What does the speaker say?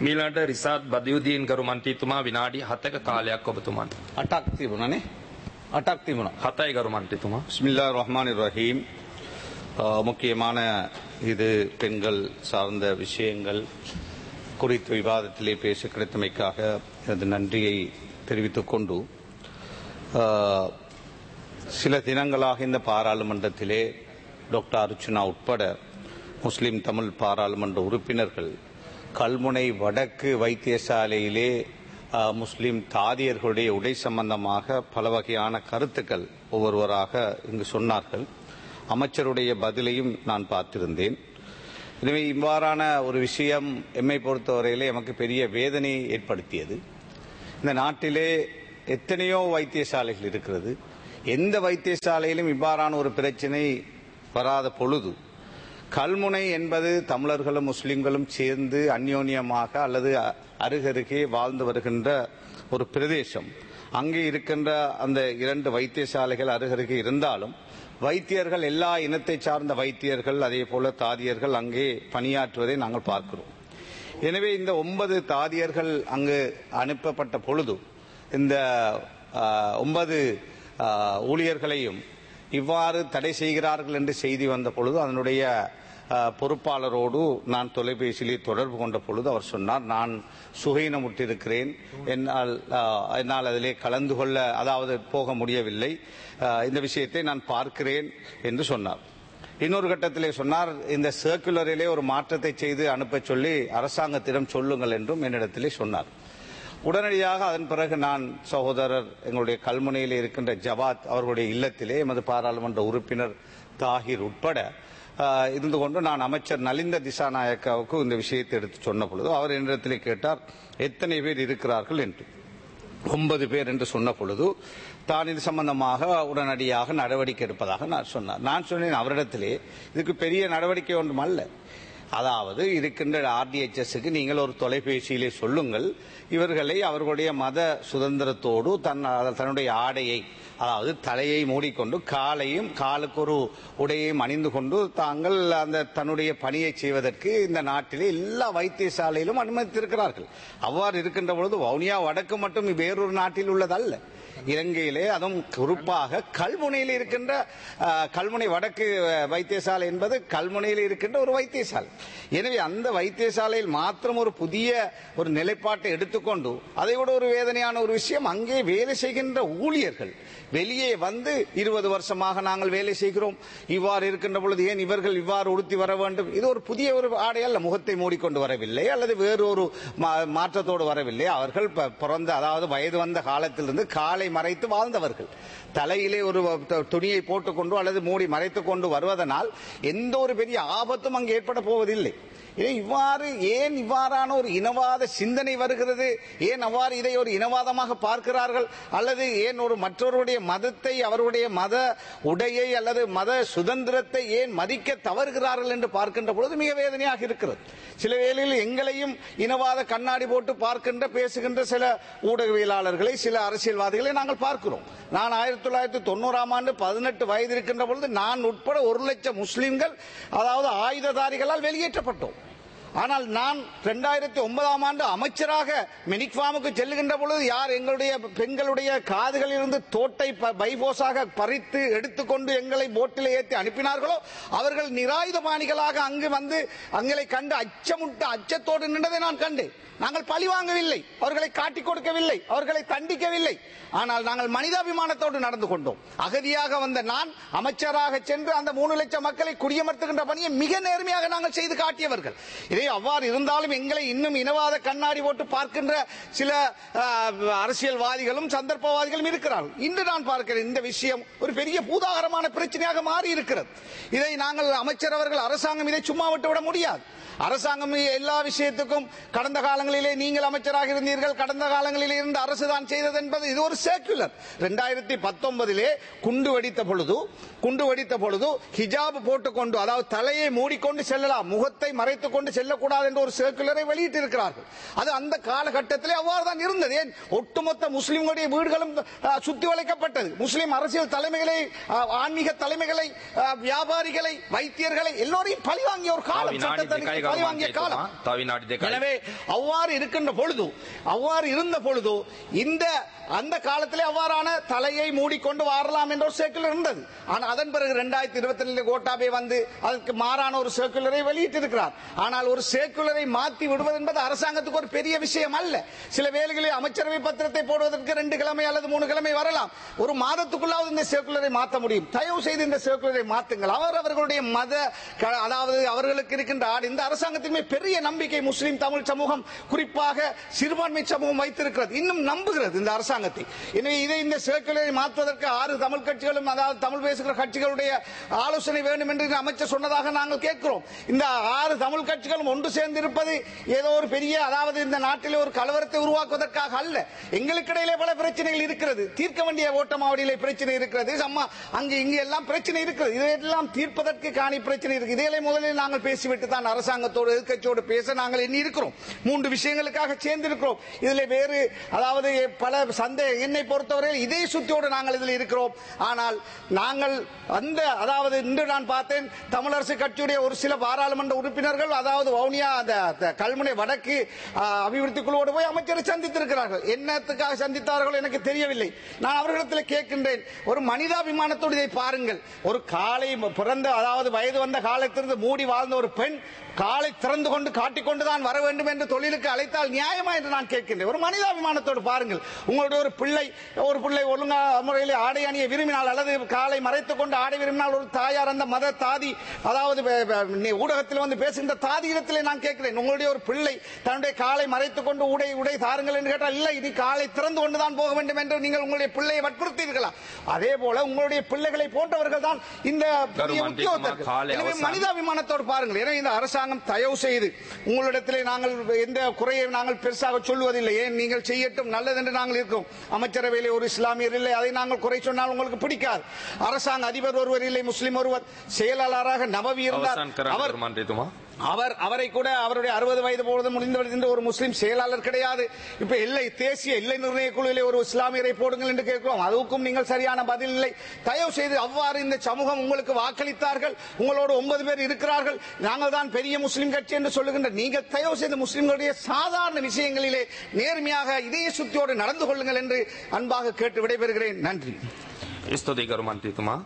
මීළඟට රිසාත් බදයුදීන් ගරු මන්ත්‍රීතුමා විනාඩි 7ක කාලයක් ඔබතුමන්ට. අටක් තිබුණනේ අටක් තිබුණා හතයි ගරු මන්ත්‍රීතුමා. பிஸ்மில்லா ரஹ்மான் ரஹீம் முக்கியமான இது பெண்கள் சார்ந்த விஷயங்கள் குறித்த விவாதத்திலே பேச கிடைத்தமைக்காக எனது நன்றியை தெரிவித்துக் கொண்டு ஆ, சில தினங்களாக இந்த பாராளுமன்றத்திலே டாக்டர் அர்ச்சுனா உட்பட முஸ்லிம் தமிழ் பாராளுமன்ற உறுப்பினர்கள் கல்முனை வடக்கு வைத்தியசாலையிலே ஆ, முஸ்லிம் தாதியர்களுடைய உடை சம்பந்தமாக பல வகையான கருத்துக்கள் ஒவ்வொருவராக இங்கு சொன்னார்கள் அமைச்சருடைய பதிலையும் நான் பார்த்திருந்தேன் எனவே இவ்வாறான ஒரு விஷயம் எம்மை பொறுத்தவரையிலே எமக்கு பெரிய வேதனையை ஏற்படுத்தியது இந்த நாட்டிலே எத்தனையோ வைத்தியசாலைகள் இருக்கிறது எந்த வைத்தியசாலையிலும் இவ்வாறான ஒரு பிரச்சனை வராத பொழுது கல்முனை என்பது தமிழர்களும் முஸ்லிம்களும் சேர்ந்து அந்யோன்யமாக அல்லது அ- அருகருகே வாழ்ந்து வருகின்ற ஒரு பிரதேசம் அங்கே இருக்கின்ற அந்த இரண்டு வைத்தியசாலைகள் அருகருகே இருந்தாலும் வைத்தியர்கள் எல்லா இனத்தை சார்ந்த வைத்தியர்கள் அதே போல தாதியர்கள் அங்கே பணியாற்றுவதை நாங்கள் பார்க்கிறோம் எனவே இந்த ஒன்பது தாதியர்கள் அங்கு அனுப்பப்பட்ட பொழுது இந்த ஆ, ஒன்பது ஆ, ஊழியர்களையும் இவ்வாறு தடை செய்கிறார்கள் என்று செய்தி வந்த பொழுது அதனுடைய ஆ, பொறுப்பாளரோடு நான் தொலைபேசியிலே தொடர்பு கொண்ட பொழுது அவர் சொன்னார் நான் சுகையினமுற்றிருக்கிறேன் என்னால் ஆ, என்னால் அதிலே கலந்து கொள்ள அதாவது போக முடியவில்லை ஆ, இந்த விஷயத்தை நான் பார்க்கிறேன் என்று சொன்னார் இன்னொரு கட்டத்திலே சொன்னார் இந்த சர்க்குலரிலே ஒரு மாற்றத்தை செய்து அனுப்பச் சொல்லி அரசாங்கத்திடம் சொல்லுங்கள் என்றும் என்னிடத்திலே சொன்னார் உடனடியாக அதன் பிறகு நான் சகோதரர் எங்களுடைய கல்முனையில் இருக்கின்ற ஜவாத் அவர்களுடைய இல்லத்திலே எமது பாராளுமன்ற உறுப்பினர் தாகிர் உட்பட ஆஹ், இருந்து கொண்டு நான் அமைச்சர் நலிந்த திசாநாயக்காவுக்கு இந்த விஷயத்தை எடுத்து சொன்ன பொழுது அவர் என்னிடத்திலே கேட்டார் எத்தனை பேர் இருக்கிறார்கள் என்று ஒன்பது பேர் என்று சொன்ன பொழுது தான் இது சம்பந்தமாக உடனடியாக நடவடிக்கை எடுப்பதாக நான் சொன்னார் நான் சொன்னேன் அவரிடத்திலே இதுக்கு பெரிய நடவடிக்கை ஒன்றும் அல்ல அதாவது இருக்கின்ற ஆர்டிஎச்எஸ்க்கு நீங்கள் ஒரு தொலைபேசியிலே சொல்லுங்கள் இவர்களை அவர்களுடைய மத சுதந்திரத்தோடு தன் தன்னுடைய ஆடையை அதாவது தலையை மூடிக்கொண்டு காலையும் காலுக்கு ஒரு உடையையும் அணிந்து கொண்டு தாங்கள் அந்த தன்னுடைய பணியை செய்வதற்கு இந்த நாட்டிலே எல்லா வைத்தியசாலையிலும் அனுமதித்திருக்கிறார்கள் அவ்வாறு இருக்கின்ற பொழுது வவுனியா வடக்கு மட்டும் வேறொரு நாட்டில் உள்ளதல்ல இலங்கையிலே அதுவும் குறிப்பாக கல்முனையில் இருக்கின்ற அஹ், கல்முனை வடக்கு அஹ், வைத்தியசாலை என்பது கல்முனையில் இருக்கின்ற ஒரு வைத்தியசாலை எனவே அந்த வைத்தியசாலையில் மாத்திரம் ஒரு புதிய ஒரு நிலைப்பாட்டை எடுத்துக்கொண்டு அதை விட ஒரு வேதனையான ஒரு விஷயம் அங்கே வேலை செய்கின்ற ஊழியர்கள் வெளியே வந்து இருபது வருஷமாக நாங்கள் வேலை செய்கிறோம் இவ்வாறு இருக்கின்ற பொழுது ஏன் இவர்கள் இவ்வாறு உடுத்தி வர வேண்டும் இது ஒரு புதிய ஒரு ஆடை அல்ல முகத்தை மூடிக்கொண்டு வரவில்லை அல்லது வேறு ஒரு மா- மாற்றத்தோடு வரவில்லை அவர்கள் ப- பிறந்த அதாவது வயது வந்த காலத்திலிருந்து காலை மறைத்து வாழ்ந்தவர்கள் தலையிலே ஒரு த- துணியை போட்டுக்கொண்டு அல்லது மூடி மறைத்துக் கொண்டு வருவதனால் எந்த ஒரு பெரிய ஆபத்தும் அங்கு ஏற்பட போவதில்லை இதை இவ்வாறு ஏன் இவ்வாறான ஒரு இனவாத சிந்தனை வருகிறது ஏன் அவ்வாறு இதை ஒரு இனவாதமாக பார்க்கிறார்கள் அல்லது ஏன் ஒரு மற்றவருடைய மதத்தை அவருடைய மத உடையை அல்லது மத சுதந்திரத்தை ஏன் மதிக்க தவறுகிறார்கள் என்று பார்க்கின்ற பொழுது மிக வேதனையாக இருக்கிறது சில வேளையில் எங்களையும் இனவாத கண்ணாடி போட்டு பார்க்கின்ற பேசுகின்ற சில ஊடகவியலாளர்களை சில அரசியல்வாதிகளை நாங்கள் பார்க்கிறோம் நான் ஆயிரத்தி தொள்ளாயிரத்தி தொண்ணூறாம் ஆண்டு பதினெட்டு வயது இருக்கின்ற பொழுது நான் உட்பட ஒரு லட்சம் முஸ்லிம்கள் அதாவது ஆயுததாரிகளால் வெளியேற்றப்பட்டோம் ஆனால் நான் இரண்டாயிரத்தி ஒன்பதாம் ஆண்டு அமைச்சராக மெனிக்ஃபார்முக்கு செல்லுகின்ற பொழுது யார் எங்களுடைய பெண்களுடைய காதுகளில் இருந்து தோட்டை ப- பைபோஸாக பறித்து எடுத்துக்கொண்டு எங்களை போட்டில் ஏற்றி அனுப்பினார்களோ அவர்கள் நிராயுதபாணிகளாக அங்கு வந்து அங்களை கண்டு அச்சமுட்டு அச்சத்தோடு நின்றதை நான் கண்டேன் நாங்கள் பழி வாங்கவில்லை அவர்களை காட்டிக் கொடுக்கவில்லை அவர்களை தண்டிக்கவில்லை ஆனால் நாங்கள் மனிதாபிமானத்தோடு நடந்து கொண்டோம் அகதியாக வந்த நான் அமைச்சராக சென்று அந்த மூணு லட்சம் மக்களை குடியமர்த்துகின்ற பணியை மிக நேர்மையாக நாங்கள் செய்து காட்டியவர்கள் இதே அவ்வாறு இருந்தாலும் எங்களை இன்னும் இனவாத கண்ணாடி போட்டு பார்க்கின்ற சில ஆஹ், அரசியல்வாதிகளும் சந்தர்ப்பவாதிகளும் இருக்கிறார்கள் இன்று நான் பார்க்கிறேன் இந்த விஷயம் ஒரு பெரிய பூதாகரமான பிரச்சனையாக மாறி இருக்கிறது இதை நாங்கள் அமைச்சர் அவர்கள் அரசாங்கம் இதை சும்மா விட்டு விட முடியாது அரசாங்கம் எல்லா விஷயத்துக்கும் கடந்த காலங்களிலே நீங்கள் அமைச்சராக இருந்தீர்கள் கடந்த காலங்களிலே இருந்த அரசு தான் செய்தது என்பது இது ஒரு சர்க்குலர் ரெண்டாயிரத்தி பத்தொன்பதிலே குண்டு வெடித்த பொழுது குண்டு வெடித்த பொழுது ஹிஜாப் போட்டுக்கொண்டு அதாவது தலையை மூடிக்கொண்டு செல்லலாம் முகத்தை மறைத்துக் கொண்டு செல்ல செல்லக்கூடாது என்ற ஒரு சர்க்குலரை வெளியிட்டிருக்கிறார்கள் அது அந்த காலகட்டத்திலே அவ்வாறு தான் இருந்தது ஏன் ஒட்டுமொத்த முஸ்லிம்களுடைய வீடுகளும் அஹ், சுத்தி வளைக்கப்பட்டது முஸ்லிம் அரசியல் தலைமைகளை அஹ், ஆன்மீக தலைமைகளை அஹ், வியாபாரிகளை வைத்தியர்களை எல்லோரையும் பழிவாங்கிய ஒரு තව காலம் විනාඩි சட்டத்தரணி දෙකයි பழிவாங்கிய காலம் ගරුමන්ත්‍රීතුමා. තව විනාඩි දෙකයි. எனவே அவ்வாறு இருக்கின்ற பொழுது அவ்வாறு இருந்த பொழுது இந்த அந்த காலத்திலே அவ்வாறான தலையை மூடிக்கொண்டு வாரலாம் என்ற ஒரு சர்க்குலர் இருந்தது ஆனால் அதன் பிறகு இரண்டாயிரத்தி இருபத்தி ரெண்டு கோட்டாபே வந்து அதற்கு மாறான ஒரு சர்க்குலரை வெளியிட்டிருக்கிறார் ஆனால் ஒரு சர்க்குலரை மாற்றி விடுவது என்பது அரசாங்கத்துக்கு ஒரு பெரிய விஷயம் அல்ல சில வேளைகளில் அமைச்சரவை பத்திரத்தை போடுவதற்கு ரெண்டு கிழமை அல்லது மூணு கிழமை வரலாம் ஒரு மாதத்துக்குள்ளாவது இந்த சர்க்குலரை மாற்ற முடியும் தயவு செய்து இந்த சர்க்குலரை மாற்றுங்கள் அவர் அவர்களுடைய மத க- அதாவது அவர்களுக்கு இருக்கின்ற ஆடு இந்த அரசாங்கத்தின் மேல் பெரிய நம்பிக்கை முஸ்லிம் தமிழ் சமூகம் குறிப்பாக சிறுபான்மை சமூகம் வைத்திருக்கிறது இன்னும் நம்புகிறது இந்த அரசாங்கத்தை எனவே இதை இந்த சர்க்குலரை மாற்றுவதற்கு ஆறு தமிழ் கட்சிகளும் அதாவது தமிழ் பேசுகிற கட்சிகளுடைய ஆலோசனை வேண்டும் என்று இந்த அமைச்சர் சொன்னதாக நாங்கள் கேட்கிறோம் இந்த ஆறு தமிழ் கட்சிகளும் ஒன்று சேர்ந்து இருப்பது ஏதோ ஒரு பெரிய அதாவது இந்த நாட்டிலே ஒரு கலவரத்தை உருவாக்குவதற்காக அல்ல எங்களுக்கு இடையிலே பல பிரச்சனைகள் இருக்கிறது தீர்க்க வேண்டிய ஓட்டமாவடியிலே பிரச்சனை இருக்கிறது அம்மா அங்கு இங்கு எல்லாம் பிரச்சனை இருக்கிறது இதையெல்லாம் தீர்ப்பதற்கு காணி பிரச்சனை இருக்கு இதையிலே முதலில் நாங்கள் பேசிவிட்டு தான் அரசாங்கத்தோடு எதிர்க்கட்சியோடு பேச நாங்கள் எண்ணி இருக்கிறோம் மூன்று விஷயங்களுக்காக சேர்ந்திருக்கிறோம் இதில் வேறு அதாவது பல சந்தே என்னை பொறுத்தவரையில் இதே சுத்தியோடு நாங்கள் இதில் இருக்கிறோம் ஆனால் நாங்கள் அந்த அதாவது இன்று நான் பார்த்தேன் தமிழரசு கட்சியுடைய ஒரு சில பாராளுமன்ற உறுப்பினர்கள் அதாவது வவுனியா அந்த அந்த கல்முனை வடக்கு ஆ, அபிவிருத்தி குழுவோடு போய் அமைச்சரை சந்தித்திருக்கிறார்கள் என்னத்துக்காக சந்தித்தார்கள் எனக்கு தெரியவில்லை நான் அவர்களிடத்தில் கேட்கின்றேன் ஒரு மனிதாபிமானத்தோடு இதை பாருங்கள் ஒரு காலை பிறந்த அதாவது வயது வந்த காலத்திலிருந்து மூடி வாழ்ந்த ஒரு பெண் காலை திறந்து கொண்டு காட்டிக்கொண்டு தான் வர வேண்டும் என்று தொழிலுக்கு அழைத்தால் நியாயமா என்று நான் கேட்கின்றேன் ஒரு மனிதாபிமானத்தோடு பாருங்கள் உங்களுடைய ஒரு பிள்ளை ஒரு பிள்ளை ஒழுங்கா முறையில் ஆடை அணிய விரும்பினால் அல்லது காலை மறைத்துக் கொண்டு ஆடை விரும்பினால் ஒரு தாயார் அந்த மத தாதி அதாவது வே- வே- நீ ஊடகத்தில் வந்து பேசுகின்ற தாதி இடத்திலே நான் கேட்கிறேன் உங்களுடைய ஒரு பிள்ளை தன்னுடைய காலை மறைத்துக் கொண்டு உடை உடை தாருங்கள் என்று கேட்டால் இல்லை இது காலை திறந்து கொண்டுதான் போக வேண்டும் என்று நீங்கள் உங்களுடைய பிள்ளையை வற்புறுத்தீர்களா அதே போல உங்களுடைய பிள்ளைகளை போன்றவர்கள் தான் இந்த புதிய கருமாந்தி உத்தியோகத்தர்கள். காலை எனவே அவசானம். மனிதாபிமானத்தோடு பாருங்கள் எனவே இந்த அரசாங்கம் தயவு செய்து உங்களிடத்திலே நாங்கள் எந்த குறையை நாங்கள் பெருசாக சொல்லுவதில்லை ஏன் நீங்கள் செய்யட்டும் நல்லது என்று நாங்கள் இருக்கோம் அமைச்சரவையிலே ஒரு இஸ்லாமியர் இல்லை அதை நாங்கள் குறை சொன்னால் உங்களுக்கு பிடிக்காது அரசாங்க அதிபர் ஒருவர் இல்லை முஸ்லிம் ஒருவர் செயலாளராக நபவி இருந்தார் අවසන් කරන්න அவர் ගරුමන්ත්‍රීතුමා. அவர் அவரை கூட அவருடைய அறுபது வயது பொழுது முடிந்து வருகின்ற ஒரு முஸ்லிம் செயலாளர் கிடையாது இப்ப எல்லை தேசிய எல்லை நிர்ணய குழுவிலே ஒரு இஸ்லாமியரை போடுங்கள் என்று கேட்கிறோம் அதுக்கும் நீங்கள் சரியான பதில் இல்லை தயவு செய்து அவ்வாறு இந்த சமூகம் உங்களுக்கு வாக்களித்தார்கள் உங்களோடு ஒன்பது பேர் இருக்கிறார்கள் நாங்கள் தான் பெரிய முஸ்லிம் கட்சி என்று சொல்லுகின்ற நீங்கள் தயவு செய்து முஸ்லிம்களுடைய சாதாரண விஷயங்களிலே நேர்மையாக இதய சுத்தியோடு நடந்து கொள்ளுங்கள் என்று அன்பாக கேட்டு விடைபெறுகிறேன் நன்றி ස්තුතියි ගරුමන්ත්‍රීතුමා.